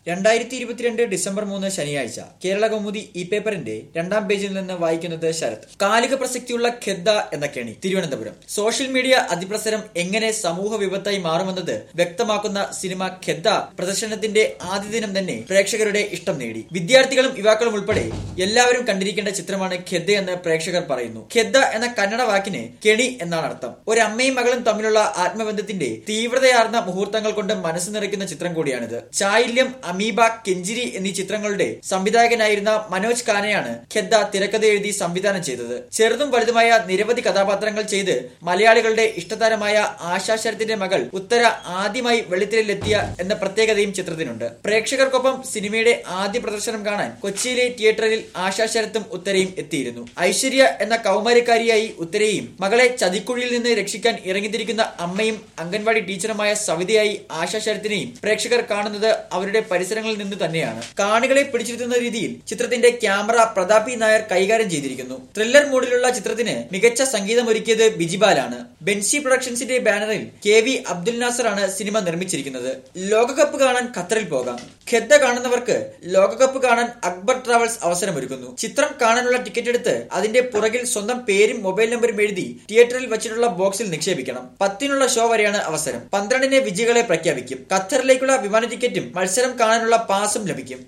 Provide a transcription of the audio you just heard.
രണ്ടായിരത്തി ഇരുപത്തിരണ്ട് ഡിസംബർ മൂന്ന് ശനിയാഴ്ച കേരള കൗമുദി ഇ പേപ്പറിന്റെ രണ്ടാം പേജിൽ നിന്ന് വായിക്കുന്നത് ശരത് കാലിക പ്രസക്തിയുള്ള ഖെദ്ദ എന്ന കെണി തിരുവനന്തപുരം സോഷ്യൽ മീഡിയ അതിപ്രസരം എങ്ങനെ സമൂഹ വിപത്തായി മാറുമെന്നത് വ്യക്തമാക്കുന്ന സിനിമ ഖെദ്ദ പ്രദർശനത്തിന്റെ ആദ്യ ദിനം തന്നെ പ്രേക്ഷകരുടെ ഇഷ്ടം നേടി വിദ്യാർത്ഥികളും യുവാക്കളും ഉൾപ്പെടെ എല്ലാവരും കണ്ടിരിക്കേണ്ട ചിത്രമാണ് ഖെദ്ദ എന്ന് പ്രേക്ഷകർ പറയുന്നു ഖെദ്ദ എന്ന കന്നഡ വാക്കിന് കെണി എന്നാണ് അർത്ഥം ഒരു അമ്മയും മകളും തമ്മിലുള്ള ആത്മബന്ധത്തിന്റെ തീവ്രതയാർന്ന മുഹൂർത്തങ്ങൾ കൊണ്ട് മനസ്സ് നിറയ്ക്കുന്ന ചിത്രം കൂടിയാണിത് ചായില്യം അമീബ കെഞ്ചിരി എന്നീ ചിത്രങ്ങളുടെ സംവിധായകനായിരുന്ന മനോജ് കാനയാണ് ഖെദ്ദ തിരക്കഥ എഴുതി സംവിധാനം ചെയ്തത് ചെറുതും വലുതുമായ നിരവധി കഥാപാത്രങ്ങൾ ചെയ്ത് മലയാളികളുടെ ഇഷ്ടതാരമായ ആശാ ശരത്തിന്റെ മകൾ ഉത്തര ആദ്യമായി വെള്ളിത്തിരയിലെത്തിയ എന്ന പ്രത്യേകതയും ചിത്രത്തിനുണ്ട് പ്രേക്ഷകർക്കൊപ്പം സിനിമയുടെ ആദ്യ പ്രദർശനം കാണാൻ കൊച്ചിയിലെ തിയേറ്ററിൽ ആശാ ശരത്തും ഉത്തരയും എത്തിയിരുന്നു ഐശ്വര്യ എന്ന കൗമാരക്കാരിയായി ഉത്തരയും മകളെ ചതിക്കുഴിയിൽ നിന്ന് രക്ഷിക്കാൻ ഇറങ്ങിത്തിരിക്കുന്ന അമ്മയും അംഗൻവാടി ടീച്ചറുമായ സവിതയായി ആശാ ശരത്തിനെയും പ്രേക്ഷകർ കാണുന്നത് അവരുടെ പരിസരങ്ങളിൽ നിന്ന് തന്നെയാണ് കാണികളെ പിടിച്ചിരുത്തുന്ന രീതിയിൽ ചിത്രത്തിന്റെ ക്യാമറ പ്രതാപി നായർ കൈകാര്യം ചെയ്തിരിക്കുന്നു ത്രില്ലർ മൂഡിലുള്ള ചിത്രത്തിന് മികച്ച സംഗീതമൊരുക്കിയത് ബിജിബാലാണ് ബെൻസി പ്രൊഡക്ഷൻസിന്റെ ബാനറിൽ കെ വി അബ്ദുൽ നാസറാണ് സിനിമ നിർമ്മിച്ചിരിക്കുന്നത് ലോകകപ്പ് കാണാൻ ഖത്തറിൽ പോകാം ഖെദ്ദ കാണുന്നവർക്ക് ലോകകപ്പ് കാണാൻ അക്ബർ ട്രാവൽസ് അവസരമൊരുക്കുന്നു ചിത്രം കാണാനുള്ള ടിക്കറ്റ് എടുത്ത് അതിന്റെ പുറകിൽ സ്വന്തം പേരും മൊബൈൽ നമ്പറും എഴുതി തിയേറ്ററിൽ വെച്ചിട്ടുള്ള ബോക്സിൽ നിക്ഷേപിക്കണം പത്തിനുള്ള ഷോ വരെയാണ് അവസരം പന്ത്രണ്ടിന് വിജയികളെ പ്രഖ്യാപിക്കും ഖത്തറിലേക്കുള്ള വിമാന ടിക്കറ്റും മത്സരം കാണാനുള്ള പാസും ലഭിക്കും